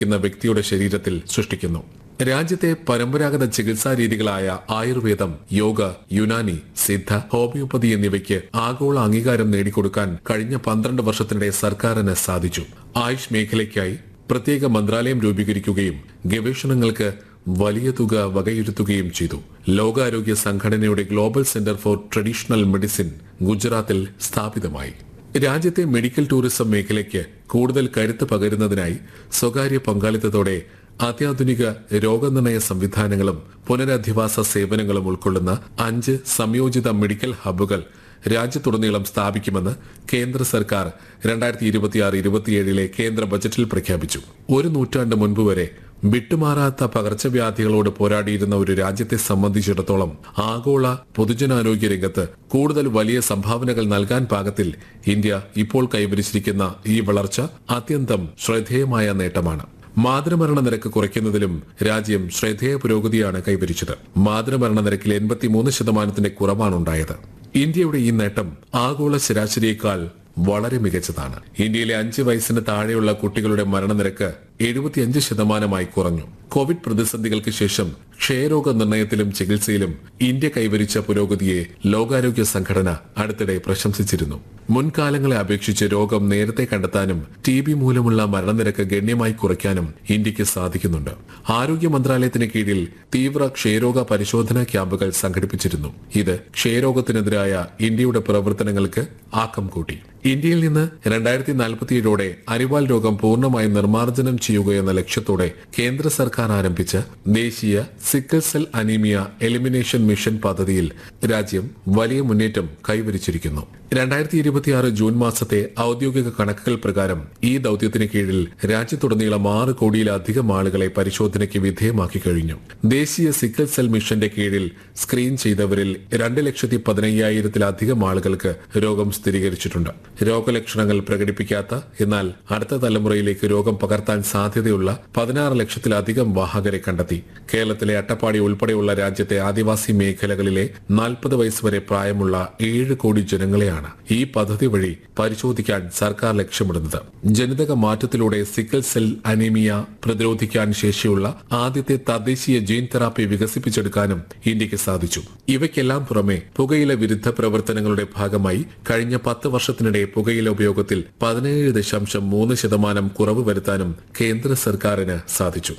എന്ന വ്യക്തിയുടെ ശരീരത്തിൽ സൃഷ്ടിക്കുന്നു രാജ്യത്തെ പരമ്പരാഗത ചികിത്സാ രീതികളായ ആയുർവേദം യോഗ യുനാനി സിദ്ധ ഹോമിയോപ്പതി എന്നിവയ്ക്ക് ആഗോള അംഗീകാരം നേടിക്കൊടുക്കാൻ കഴിഞ്ഞ പന്ത്രണ്ട് വർഷത്തിനിടെ സർക്കാരിന് സാധിച്ചു ആയുഷ് മേഖലയ്ക്കായി പ്രത്യേക മന്ത്രാലയം രൂപീകരിക്കുകയും ഗവേഷണങ്ങൾക്ക് വലിയ തുക വകയിരുത്തുകയും ചെയ്തു ലോകാരോഗ്യ സംഘടനയുടെ global centre for traditional medicine ഗുജറാത്തിൽ സ്ഥാപിതമായി രാജ്യത്തെ മെഡിക്കൽ ടൂറിസം മേഖലയ്ക്ക് കൂടുതൽ കരുത്ത് പകരുന്നതിനായി സ്വകാര്യ പങ്കാളിത്തത്തോടെ അത്യാധുനിക രോഗനിർണയ സംവിധാനങ്ങളും പുനരധിവാസ സേവനങ്ങളും ഉൾക്കൊള്ളുന്ന അഞ്ച് സംയോജിത മെഡിക്കൽ ഹബ്ബുകൾ രാജ്യത്തുടനീളം സ്ഥാപിക്കുമെന്ന് കേന്ദ്ര സർക്കാർ രണ്ടായിരത്തി ഇരുപത്തിയാറ് ഇരുപത്തിയേഴിലെ കേന്ദ്ര ബജറ്റിൽ പ്രഖ്യാപിച്ചു ഒരു നൂറ്റാണ്ട് മുൻപ് വരെ വിട്ടുമാറാത്ത പകർച്ചവ്യാധികളോട് പോരാടിയിരുന്ന ഒരു രാജ്യത്തെ സംബന്ധിച്ചിടത്തോളം ആഗോള പൊതുജനാരോഗ്യ രംഗത്ത് കൂടുതൽ വലിയ സംഭാവനകൾ നൽകാൻ പാകത്തിൽ ഇന്ത്യ ഇപ്പോൾ കൈവരിച്ചിരിക്കുന്ന ഈ വളർച്ച അത്യന്തം ശ്രദ്ധേയമായ നേട്ടമാണ് മാതൃമരണ നിരക്ക് കുറയ്ക്കുന്നതിലും രാജ്യം ശ്രദ്ധേയ പുരോഗതിയാണ് കൈവരിച്ചത് മാതൃമരണ നിരക്കിൽ എൺപത്തിമൂന്ന് ശതമാനത്തിന്റെ കുറവാണുണ്ടായത് ഇന്ത്യയുടെ ഈ നേട്ടം ആഗോള ശരാശരിയേക്കാൾ വളരെ മികച്ചതാണ് ഇന്ത്യയിലെ അഞ്ച് വയസ്സിന് താഴെയുള്ള കുട്ടികളുടെ മരണനിരക്ക് എഴുപത്തിയഞ്ച് ശതമാനമായി കുറഞ്ഞു കോവിഡ് പ്രതിസന്ധികൾക്ക് ശേഷം ക്ഷയരോഗ നിർണയത്തിലും ചികിത്സയിലും ഇന്ത്യ കൈവരിച്ച പുരോഗതിയെ ലോകാരോഗ്യ സംഘടന അടുത്തിടെ പ്രശംസിച്ചിരുന്നു മുൻകാലങ്ങളെ അപേക്ഷിച്ച് രോഗം നേരത്തെ കണ്ടെത്താനും ടി ബി മൂലമുള്ള മരണനിരക്ക് ഗണ്യമായി കുറയ്ക്കാനും ഇന്ത്യക്ക് സാധിക്കുന്നുണ്ട് ആരോഗ്യ മന്ത്രാലയത്തിന് കീഴിൽ തീവ്ര ക്ഷയരോഗ പരിശോധനാ ക്യാമ്പുകൾ സംഘടിപ്പിച്ചിരുന്നു ഇത് ക്ഷയരോഗത്തിനെതിരായ ഇന്ത്യയുടെ പ്രവർത്തനങ്ങൾക്ക് ആക്കം കൂട്ടി ഇന്ത്യയിൽ നിന്ന് രണ്ടായിരത്തി നാൽപ്പത്തിയേഴോടെ അരിവാൾ രോഗം പൂർണ്ണമായി നിർമ്മാർജ്ജനം ചെയ്യുക എന്ന ലക്ഷ്യത്തോടെ കേന്ദ്ര സർക്കാർ ആരംഭിച്ച ദേശീയ sickle cell anaemia elimination mission പദ്ധതിയിൽ രാജ്യം വലിയ മുന്നേറ്റം കൈവരിച്ചിരിക്കുന്നു രണ്ടായിരത്തി ഇരുപത്തിയാറ് ജൂൺ മാസത്തെ ഔദ്യോഗിക കണക്കുകൾ പ്രകാരം ഈ ദൌത്യത്തിന് കീഴിൽ രാജ്യത്തുടനീളം ആറ് കോടിയിലധികം ആളുകളെ പരിശോധനയ്ക്ക് വിധേയമാക്കി കഴിഞ്ഞു ദേശീയ സിക്കിൾ സെൽ മിഷന്റെ കീഴിൽ സ്ക്രീൻ ചെയ്തവരിൽ രണ്ട് ലക്ഷത്തി പതിനയ്യായിരത്തിലധികം ആളുകൾക്ക് രോഗം സ്ഥിരീകരിച്ചിട്ടുണ്ട് രോഗലക്ഷണങ്ങൾ പ്രകടിപ്പിക്കാത്ത എന്നാൽ അടുത്ത തലമുറയിലേക്ക് രോഗം പകർത്താൻ സാധ്യതയുള്ള പതിനാറ് ലക്ഷത്തിലധികം വാഹകരെ കണ്ടെത്തി കേരളത്തിലെ അട്ടപ്പാടി ഉൾപ്പെടെയുള്ള രാജ്യത്തെ ആദിവാസി മേഖലകളിലെ നാൽപ്പത് വയസ്സ് വരെ പ്രായമുള്ള ഏഴ് കോടി ജനങ്ങളെയാണ് ഈ പദ്ധതി വഴി പരിശോധിക്കാൻ സർക്കാർ ലക്ഷ്യമിടുന്നത് ജനിതക മാറ്റത്തിലൂടെ സിക്കിൾ സെൽ അനീമിയ പ്രതിരോധിക്കാൻ ശേഷിയുള്ള ആദ്യത്തെ തദ്ദേശീയ ജീൻ തെറാപ്പി വികസിപ്പിച്ചെടുക്കാനും ഇന്ത്യക്ക് സാധിച്ചു ഇവയ്ക്കെല്ലാം പുറമെ പുകയില വിരുദ്ധ പ്രവർത്തനങ്ങളുടെ ഭാഗമായി കഴിഞ്ഞ പത്ത് വർഷത്തിനിടെ പുകയില ഉപയോഗത്തിൽ പതിനേഴ് ദശാംശം മൂന്ന് ശതമാനം കുറവ് വരുത്താനും കേന്ദ്ര സർക്കാരിന് സാധിച്ചു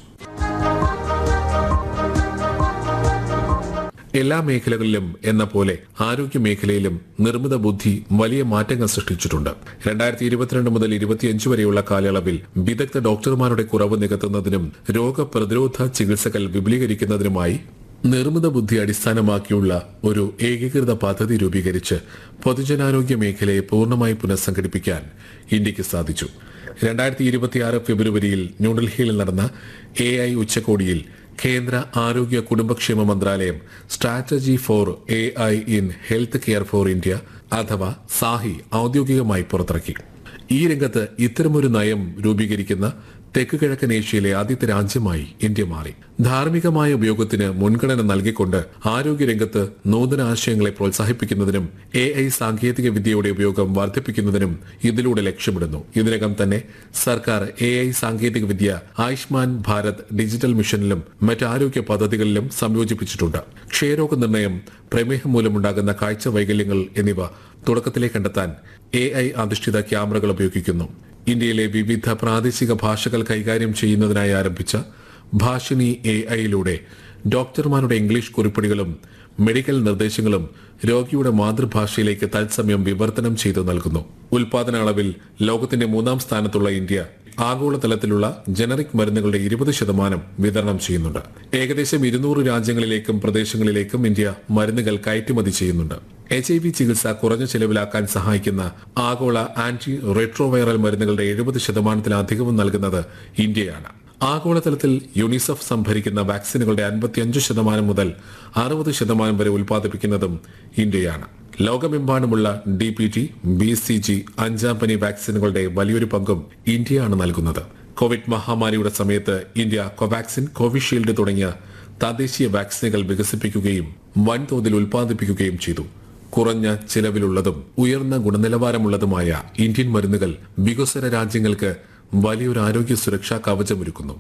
എല്ലാ മേഖലകളിലും എന്ന പോലെ ആരോഗ്യ മേഖലയിലും നിർമ്മിത ബുദ്ധി വലിയ മാറ്റങ്ങൾ സൃഷ്ടിച്ചിട്ടുണ്ട് രണ്ടായിരത്തി ഇരുപത്തിരണ്ട് മുതൽ ഇരുപത്തിയഞ്ച് വരെയുള്ള കാലയളവിൽ വിദഗ്ധ ഡോക്ടർമാരുടെ കുറവ് നികത്തുന്നതിനും രോഗപ്രതിരോധ ചികിത്സകൾ വിപുലീകരിക്കുന്നതിനുമായി നിർമ്മിത ബുദ്ധി അടിസ്ഥാനമാക്കിയുള്ള ഒരു ഏകീകൃത പദ്ധതി രൂപീകരിച്ച് പൊതുജനാരോഗ്യ മേഖലയെ പൂർണ്ണമായി പുനഃസംഘടിപ്പിക്കാൻ ഇന്ത്യക്ക് സാധിച്ചു രണ്ടായിരത്തി ഇരുപത്തിയാറ് ഫെബ്രുവരിയിൽ ന്യൂഡൽഹിയിൽ നടന്ന എ ഐ ഉച്ചകോടിയിൽ കേന്ദ്ര ആരോഗ്യ കുടുംബക്ഷേമ മന്ത്രാലയം strategy for A I in health care for India SAHI സാഹി ഔദ്യോഗികമായി പുറത്തിറക്കി ഈ രംഗത്ത് ഇത്തരമൊരു നയം രൂപീകരിക്കുന്ന തെക്ക് കിഴക്കൻ ഏഷ്യയിലെ ആദ്യത്തെ രാജ്യമായി ഇന്ത്യ മാറി ധാർമ്മികമായ ഉപയോഗത്തിന് മുൻഗണന നൽകിക്കൊണ്ട് ആരോഗ്യരംഗത്ത് നൂതന ആശയങ്ങളെ പ്രോത്സാഹിപ്പിക്കുന്നതിനും എ ഐ സാങ്കേതിക വിദ്യയുടെ ഉപയോഗം വർദ്ധിപ്പിക്കുന്നതിനും ഇതിലൂടെ ലക്ഷ്യമിടുന്നു ഇതിനകം തന്നെ സർക്കാർ എ ഐ സാങ്കേതിക വിദ്യ ആയുഷ്മാൻ ഭാരത് ഡിജിറ്റൽ മിഷനിലും മറ്റ് ആരോഗ്യ പദ്ധതികളിലും സംയോജിപ്പിച്ചിട്ടുണ്ട് ക്ഷയരോഗ നിർണയം പ്രമേഹം മൂലമുണ്ടാകുന്ന കാഴ്ച വൈകല്യങ്ങൾ എന്നിവ തുടക്കത്തിലെ കണ്ടെത്താൻ എ ഐ അധിഷ്ഠിത ക്യാമറകൾ ഉപയോഗിക്കുന്നു ഇന്ത്യയിലെ വിവിധ പ്രാദേശിക ഭാഷകൾ കൈകാര്യം ചെയ്യുന്നതിനായി ആരംഭിച്ച ഭാഷിണി എ ഐയിലൂടെ ഡോക്ടർമാരുടെ ഇംഗ്ലീഷ് കുറിപ്പടികളും മെഡിക്കൽ നിർദ്ദേശങ്ങളും രോഗിയുടെ മാതൃഭാഷയിലേക്ക് തത്സമയം വിവർത്തനം ചെയ്തു നൽകുന്നു ഉൽപാദന അളവിൽ ലോകത്തിന്റെ മൂന്നാം സ്ഥാനത്തുള്ള ഇന്ത്യ ആഗോളതലത്തിലുള്ള ജനറിക് മരുന്നുകളുടെ ഇരുപത് ശതമാനം വിതരണം ചെയ്യുന്നുണ്ട് ഏകദേശം ഇരുന്നൂറ് രാജ്യങ്ങളിലേക്കും പ്രദേശങ്ങളിലേക്കും ഇന്ത്യ മരുന്നുകൾ കയറ്റുമതി ചെയ്യുന്നുണ്ട് എച്ച് ഐ വി ചികിത്സ കുറഞ്ഞ ചെലവിലാക്കാൻ സഹായിക്കുന്ന ആഗോള ആന്റി റെട്രോവൈറൽ മരുന്നുകളുടെ എഴുപത് ശതമാനത്തിലധികവും നൽകുന്നത് ഇന്ത്യയാണ് ആഗോളതലത്തിൽ യുണിസെഫ് സംഭരിക്കുന്ന വാക്സിനുകളുടെ അൻപത്തിയഞ്ച് ശതമാനം മുതൽ അറുപത് ശതമാനം വരെ ഉൽപ്പാദിപ്പിക്കുന്നതും ഇന്ത്യയാണ് ലോകമെമ്പാടുമുള്ള D P T B C G അഞ്ചാം പനി വാക്സിനുകളുടെ വലിയൊരു പങ്കും ഇന്ത്യയാണ് നൽകുന്നത് കോവിഡ് മഹാമാരിയുടെ സമയത്ത് ഇന്ത്യ കോവാക്സിൻ കോവിഷീൽഡ് തുടങ്ങിയ തദ്ദേശീയ വാക്സിനുകൾ വികസിപ്പിക്കുകയും വൻതോതിൽ ഉൽപ്പാദിപ്പിക്കുകയും ചെയ്തു കുറഞ്ഞ ചിലവിലുള്ളതും ഉയർന്ന ഗുണനിലവാരമുള്ളതുമായ ഇന്ത്യൻ മരുന്നുകൾ വികസ്വര രാജ്യങ്ങൾക്ക് വലിയൊരു ആരോഗ്യ സുരക്ഷാ കവചമൊരുക്കുന്നു